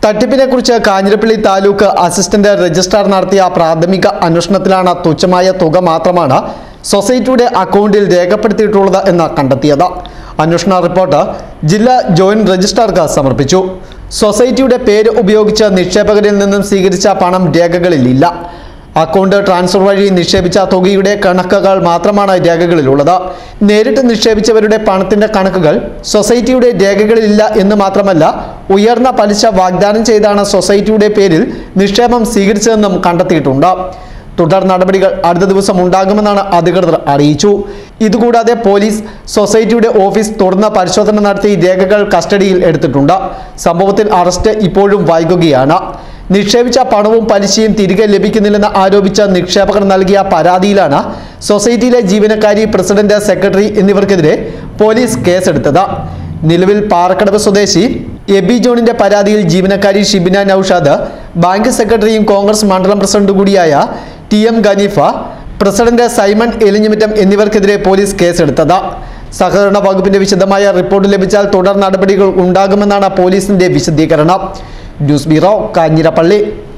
തട്ടിപ്പിനെക്കുറിച്ച് Kanjirappally taluk assistant registrar നടത്തിയ പ്രാഥമിക അന്വേഷണത്തിലാണ് തുച്ഛമായ തുക മാത്രമാണ് സൊസൈറ്റിയുടെ അക്കൗണ്ടിൽ രേഖപ്പെടുത്തിയിട്ടുള്ളത് എന്ന് കണ്ടെത്തിയത് അന്വേഷണ റിപ്പോർട്ട് ജില്ലാ ജോയിന്റ് രജിസ്ട്രാർക്ക് സമർപ്പിച്ചു സൊസൈറ്റിയുടെ പേര് ഉപയോഗിച്ച് നിക്ഷേപകരിൽ നിന്നും സ്വീകരിച്ച പണം രേഖകളിലില്ല അക്കൗണ്ട് ട്രാൻസ്ഫർ വഴി നിക്ഷേപിച്ച തുകയുടെ കണക്കുകൾ മാത്രമാണ് രേഖകളിലുള്ളത് നേരിട്ട് നിക്ഷേപിച്ചവരുടെ പണത്തിന്റെ കണക്കുകൾ സൊസൈറ്റിയുടെ രേഖകളിലില്ല എന്ന് മാത്രമല്ല ഉയർന്ന പലിശ വാഗ്ദാനം ചെയ്താണ് സൊസൈറ്റിയുടെ പേരിൽ നിക്ഷേപം സ്വീകരിച്ചതെന്നും കണ്ടെത്തിയിട്ടുണ്ട് തുടർ നടപടികൾ അടുത്ത ദിവസം ഉണ്ടാകുമെന്നാണ് അധികൃതർ അറിയിച്ചു ഇതുകൂടാതെ പോലീസ് സൊസൈറ്റിയുടെ ഓഫീസ് തുറന്ന പരിശോധന നടത്തി രേഖകൾ കസ്റ്റഡിയിൽ എടുത്തിട്ടുണ്ട് സംഭവത്തിൽ അറസ്റ്റ് ഇപ്പോഴും വൈകുകയാണ് നിക്ഷേപിച്ച പണവും പലിശയും തിരികെ ലഭിക്കുന്നില്ലെന്ന് ആരോപിച്ച നിക്ഷേപകർ നൽകിയ പരാതിയിലാണ് സൊസൈറ്റിയിലെ ജീവനക്കാരി പ്രസിഡന്റ് സെക്രട്ടറി എന്നിവർക്കെതിരെ പോലീസ് കേസെടുത്തത് നിലവിൽ പാറക്കടവ് സ്വദേശി എബി ജോണിന്റെ പരാതിയിൽ ജീവനക്കാരി ഷിബിന നൌഷാദ് ബാങ്ക് സെക്രട്ടറിയും കോൺഗ്രസ് മണ്ഡലം പ്രസിഡന്റ് കൂടിയായ T M Ganeefa president Simon Elinjimittam എന്നിവർക്കെതിരെ പോലീസ് കേസെടുത്തത് സഹകരണ വകുപ്പിന്റെ വിശദമായ റിപ്പോർട്ട് ലഭിച്ചാൽ തുടർ നടപടികൾ ഉണ്ടാകുമെന്നാണ് പോലീസിന്റെ വിശദീകരണം ന്യൂസ് ബ്യൂറോ കാഞ്ഞിരപ്പള്ളി